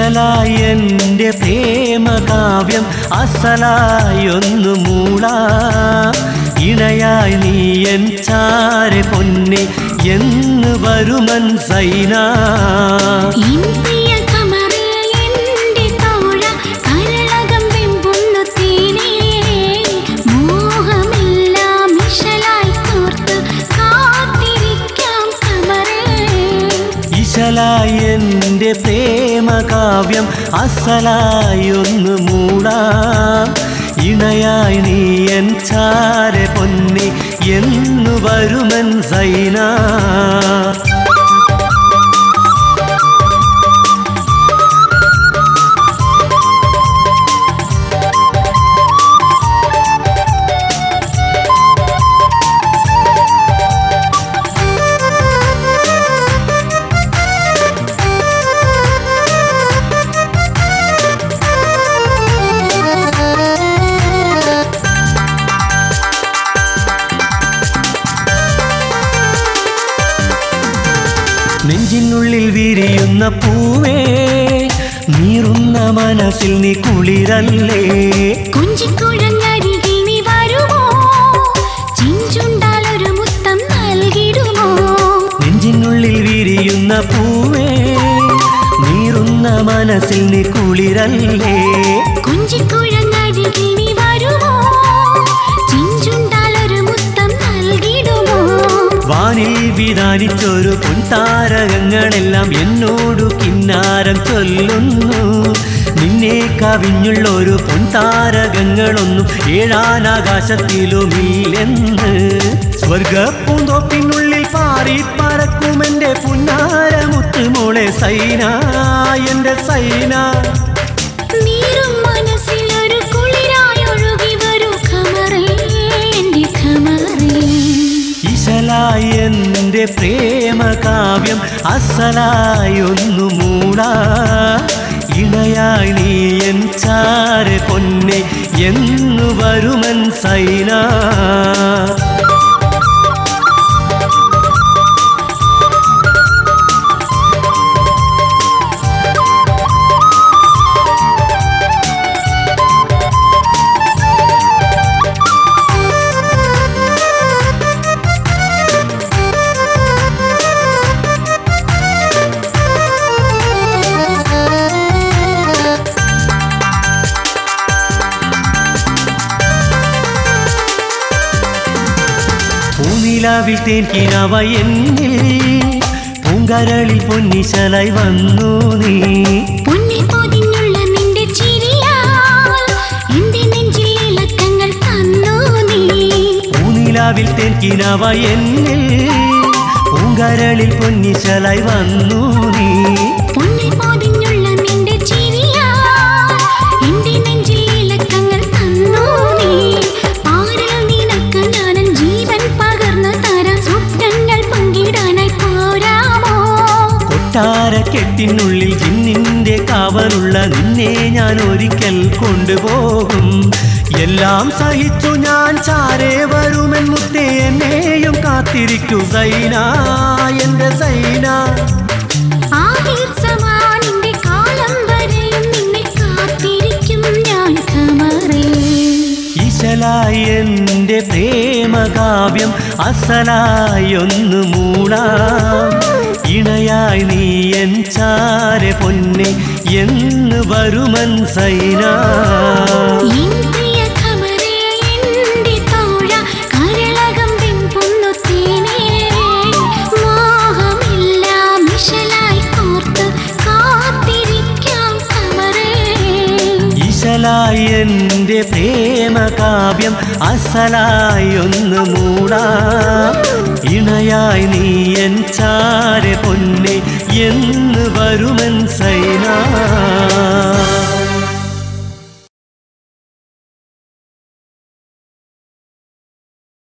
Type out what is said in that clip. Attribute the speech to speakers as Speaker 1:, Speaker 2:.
Speaker 1: ഇശലായി എൻ്റെ പ്രേമകാവ്യം അസലായൊന്നു മൂളാ ഇണയായി നീ എൻ ചാരെ പൊന്നെ എന്ന് വരുമൻ സൈന
Speaker 2: ഇന്ത്യ കമറേ എന്റെ തോഴ കരളകം വെമ്പുന്നു തേനേ മോഹമെല്ലാം ഇശലായി കോർത്ത് കാത്തിരിക്കാം കമറേ
Speaker 1: ഇശലായി എൻ്റെ പ്രേമകാവ്യം അസലായൊന്നു മൂളാ ഇണയായി നീ എൻ ചാരെ പൊന്നെ എന്ന് വരുമൻ സൈന നെഞ്ചിനുള്ളിൽ വിരിയുന്ന പൂവേ നീറുന്ന മനസ്സിൽ നീ കുളിരല്ലേ
Speaker 2: കൊഞ്ചിക്കുഴഞ്ഞരികിൽ നീ വരുമോ ചിഞ്ചുണ്ടാൽ ഒരു മുത്തം നൽകിടുമോ
Speaker 1: നെഞ്ചിനുള്ളിൽ വിരിയുന്ന പൂവേ നീറുന്ന മനസ്സിൽ നീ കുളിരല്ലേ
Speaker 2: കൊഞ്ചിക്കുഴഞ്ഞരികിൽ നീ വരുമോ ചിഞ്ചുണ്ടാൽ ഒരു മുത്തം നൽകിടുമോ
Speaker 1: വാനിൽ വിധാനിച്ചൊരു പൊൻതാരകങ്ങളെല്ലാം എന്നോടു കിന്നാരം ചൊല്ലുന്നു നിന്നെ കവിഞ്ഞുള്ളൊരു പൊൻതാരകങ്ങളൊന്നും ഏഴാനാകാശത്തിലുമില്ലെന്ന് സ്വർഗപ്പൂന്തോപ്പിനുള്ളിൽ പാറി പറക്കുമെന്റെ പുന്നാരമുത്തുമോളെ സൈന എന്റെ സൈന
Speaker 2: നീറും മനസ്സിൽ ഒരു കുളിരായി ഒഴുകി വരൂ ഖമറേ എന്റെ ഖമറേ
Speaker 1: ഇശലായി എൻ്റെ പ്രേമകാവ്യം അസലായി ഒന്നു മൂടാ ഇണയായി നീ എൻ ചാരെ പൊന്നെ എന്നു വരുമൻ സൈന പൂനിലാവിൽ തേൻകിനാവ എന്നിൽ പൂങ്കരളിൽ പൊന്നിശലായി വന്നു നീ
Speaker 2: പൊന്നിൽ പൊതിഞ്ഞുള്ള നിന്റെ ചിരിയാൽ എന്റെ നെഞ്ചിൽ ഇളക്കങ്ങൾ തന്നു നീ
Speaker 1: പൂനിലാവിൽ തേൻകിനാവ എന്നിൽ പൂങ്കരളിൽ പൊന്നിശലായി വന്നു നീ
Speaker 2: പൊന്നിൽ പൊതിഞ്ഞുള്ള നിന്റെ ചിരിയാൽ എന്റെ നെഞ്ചിൽ ഇളക്കങ്ങൾ തന്നു നീ പാരിൽ നിനക്ക് ഞാനൻ ജീവൻ പകർന്നു തരാം സ്വപ്നങ്ങൾ പങ്കിടാനായി പോരാമോ
Speaker 1: കൊട്ടാരക്കെട്ടിനുള്ളിൽ ജിന്നിന്റെ കാവലുള്ള നിന്നെ ഞാൻ ഒരിക്കൽ കൊണ്ടുപോകും എല്ലാം സഹിച്ചു ഞാൻ ചാരേ വരുമെൻ മുത്തേ എന്നെയും കാത്തിരിക്കൂ സൈന എന്റെ സൈന
Speaker 2: ആഹിർ സമാനിന്റെ കാലം വരെയും നിന്നെ കാത്തിരിക്കും ഞാൻ കമറേ
Speaker 1: ഇശലായി എൻ്റെ പ്രേമകാവ്യം അസലായി ഒന്ന് മൂടാം ഇണയായി നീ എൻ ചാരെ പൊന്നെ എന്ന് വരുമൻ സൈന
Speaker 2: എൻ പ്രിയ ഖമറേ എന്റെ തോഴ കരളകം വെമ്പുന്നു തേനേ മോഹമെല്ലാം ഇശലായി കോർത്ത് കാത്തിരിക്കാം ഖമറേ
Speaker 1: ഇശലായി എൻ്റെ പ്രേമകാവ്യം അസലായി ഒന്ന് മൂടാം ഇണയായി നീ എൻ ചാരെ പൊന്നെ എന്ന് വരുമൻ സൈന